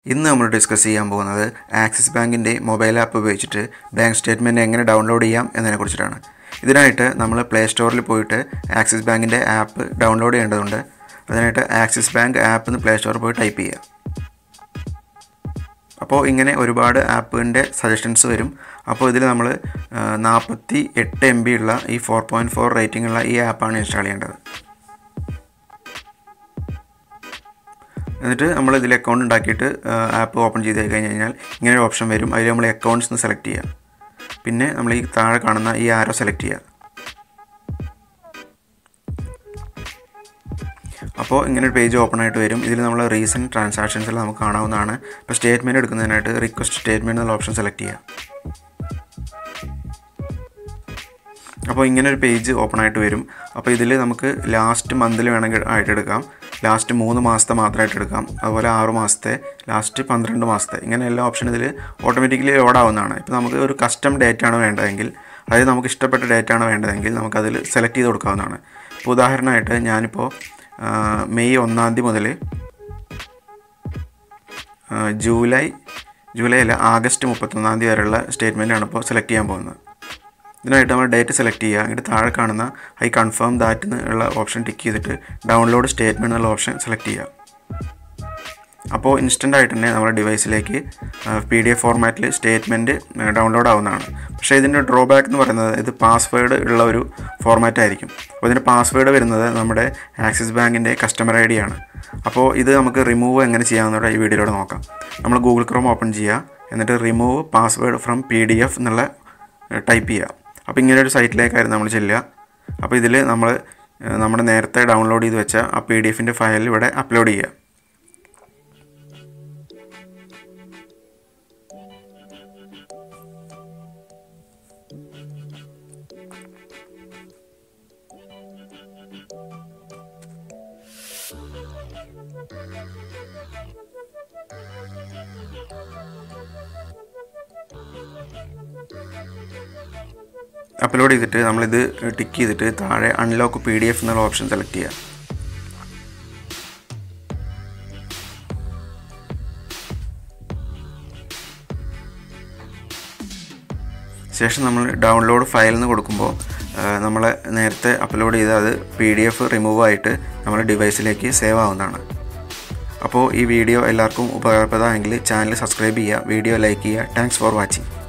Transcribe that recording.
ഇന്ന് നമ്മൾ ഡിസ്കസ് ചെയ്യാൻ പോകുന്നത് ആക്സിസ് ബാങ്കിൻ്റെ മൊബൈൽ ആപ്പ് ഉപയോഗിച്ചിട്ട് ബാങ്ക് സ്റ്റേറ്റ്മെൻറ്റ് എങ്ങനെ ഡൗൺലോഡ് ചെയ്യാം എന്നതിനെക്കുറിച്ചിട്ടാണ് ഇതിനായിട്ട് നമ്മൾ പ്ലേ സ്റ്റോറിൽ പോയിട്ട് ആക്സിസ് ബാങ്കിൻ്റെ ആപ്പ് ഡൗൺലോഡ് ചെയ്യേണ്ടതുണ്ട് അതിനായിട്ട് ആക്സിസ് ബാങ്ക് ആപ്പ് എന്ന് പ്ലേ സ്റ്റോറിൽ പോയി ടൈപ്പ് ചെയ്യുക അപ്പോൾ ഇങ്ങനെ ഒരുപാട് ആപ്പിൻ്റെ സജഷൻസ് വരും അപ്പോൾ ഇതിൽ നമ്മൾ നാൽപ്പത്തി എട്ട് എം ബി ഉള്ള ഈ ഫോർ പോയിൻറ്റ് ഫോർ റേറ്റിംഗ് ഉള്ള ഈ ആപ്പാണ് ഇൻസ്റ്റാൾ ചെയ്യേണ്ടത് എന്നിട്ട് നമ്മൾ ഇതിൽ അക്കൗണ്ട് ഉണ്ടാക്കിയിട്ട് ആപ്പ് ഓപ്പൺ ചെയ്ത് കഴിഞ്ഞ് കഴിഞ്ഞാൽ ഇങ്ങനെ ഒരു ഓപ്ഷൻ വരും അതിൽ നമ്മൾ അക്കൗണ്ട്സ് എന്ന് സെലക്ട് ചെയ്യുക പിന്നെ നമ്മൾ ഈ താഴെ കാണുന്ന ഈ ആരോ സെലക്ട് ചെയ്യുക അപ്പോൾ ഇങ്ങനെ ഒരു പേജ് ഓപ്പൺ ആയിട്ട് വരും ഇതിൽ നമ്മൾ റീസെൻറ്റ് ട്രാൻസാക്ഷൻസിൽ നമുക്ക് കാണാവുന്നതാണ് ഇപ്പോൾ സ്റ്റേറ്റ്മെൻറ്റ് എടുക്കുന്നതിനായിട്ട് റിക്വസ്റ്റ് സ്റ്റേറ്റ്മെൻറ്റ് എന്നുള്ള ഓപ്ഷൻ സെലക്ട് ചെയ്യുക അപ്പോൾ ഇങ്ങനെ ഒരു പേജ് ഓപ്പൺ ആയിട്ട് വരും അപ്പോൾ ഇതിൽ നമുക്ക് ലാസ്റ്റ് മന്തിൽ വേണമെങ്കിൽ ആയിട്ട് എടുക്കാം ലാസ്റ്റ് മൂന്ന് മാസത്തെ മാത്രമായിട്ട് എടുക്കാം അതുപോലെ ആറ് മാസത്തെ ലാസ്റ്റ് പന്ത്രണ്ട് മാസത്തെ ഇങ്ങനെ എല്ലാ ഓപ്ഷൻ ഇതിൽ ഓട്ടോമാറ്റിക്കലി ലോഡ് ആവുന്നതാണ് ഇപ്പോൾ നമുക്ക് ഒരു കസ്റ്റം ഡേറ്റ് ആണ് വേണ്ടതെങ്കിൽ അതായത് നമുക്ക് ഇഷ്ടപ്പെട്ട ഡേറ്റ് ആണ് വേണ്ടതെങ്കിൽ നമുക്കതിൽ സെലക്ട് ചെയ്ത് കൊടുക്കാവുന്നതാണ് ഇപ്പോൾ ഉദാഹരണമായിട്ട് ഞാനിപ്പോൾ മെയ് ഒന്നാം തീയതി മുതൽ ജൂലൈ ജൂലൈ അല്ല ആഗസ്റ്റ് മുപ്പത്തൊന്നാം തീയതി വരെയുള്ള സ്റ്റേറ്റ്മെൻറ്റാണ് ഇപ്പോൾ സെലക്ട് ചെയ്യാൻ പോകുന്നത് ഇതിനായിട്ട് നമ്മൾ ഡേറ്റ് സെലക്ട് ചെയ്യുക എന്നിട്ട് താഴെ കാണുന്ന ഐ കൺഫേം ദാറ്റ് എന്നുള്ള ഓപ്ഷൻ ടിക്ക് ചെയ്തിട്ട് ഡൗൺലോഡ് സ്റ്റേറ്റ്മെൻറ്റ് എന്നുള്ള ഓപ്ഷൻ സെലക്ട് ചെയ്യുക അപ്പോൾ ഇൻസ്റ്റൻ്റ് ആയിട്ട് തന്നെ നമ്മുടെ ഡിവൈസിലേക്ക് പി ഡി എഫ് ഫോർമാറ്റിൽ സ്റ്റേറ്റ്മെൻറ്റ് ഡൗൺലോഡ് ആവുന്നതാണ് പക്ഷേ ഇതിൻ്റെ ഡ്രോബാക്ക് എന്ന് പറയുന്നത് ഇത് പാസ്വേഡ് ഉള്ള ഒരു ഫോർമാറ്റ് ആയിരിക്കും അപ്പോൾ ഇതിൻ്റെ പാസ്വേഡ് വരുന്നത് നമ്മുടെ ആക്സിസ് ബാങ്കിൻ്റെ കസ്റ്റമർ ഐ ഡി ആണ് അപ്പോൾ ഇത് നമുക്ക് റിമൂവ് എങ്ങനെ ചെയ്യാമെന്നുള്ള ഈ വീഡിയോയിലൂടെ നോക്കാം നമ്മൾ ഗൂഗിൾ ക്രോം ഓപ്പൺ ചെയ്യുക എന്നിട്ട് remove password from P D F എന്നുള്ള ടൈപ്പ് ചെയ്യുക അപ്പോൾ ഇങ്ങനെ ഒരു സൈറ്റിലേക്കായിരുന്നു നമ്മൾ ചെല്ലുക അപ്പോൾ ഇതിൽ നമ്മൾ നമ്മുടെ നേരത്തെ ഡൗൺലോഡ് ചെയ്ത് വെച്ച ആ പി ഡി എഫിൻ്റെ ഫയൽ ഇവിടെ അപ്ലോഡ് ചെയ്യുക അപ്ലോഡ് ചെയ്തിട്ട് നമ്മളിത് ടിക്ക് ചെയ്തിട്ട് താഴെ അൺലോക്ക് പി ഡി എഫ് എന്നുള്ള ഓപ്ഷൻ സെലക്ട് ചെയ്യുക ശേഷം നമ്മൾ ഡൗൺലോഡ് ഫയൽ എന്ന് കൊടുക്കുമ്പോൾ നമ്മൾ നേരത്തെ അപ്ലോഡ് ചെയ്ത അത് പി ഡി എഫ് റിമൂവ് ആയിട്ട് നമ്മുടെ ഡിവൈസിലേക്ക് സേവ് ആവുന്നതാണ് അപ്പോൾ ഈ വീഡിയോ എല്ലാവർക്കും ഉപകാരപ്രദമായെങ്കിൽ ചാനൽ സബ്സ്ക്രൈബ് ചെയ്യുക വീഡിയോ ലൈക്ക് ചെയ്യുക താങ്ക്സ് ഫോർ വാച്ചിങ്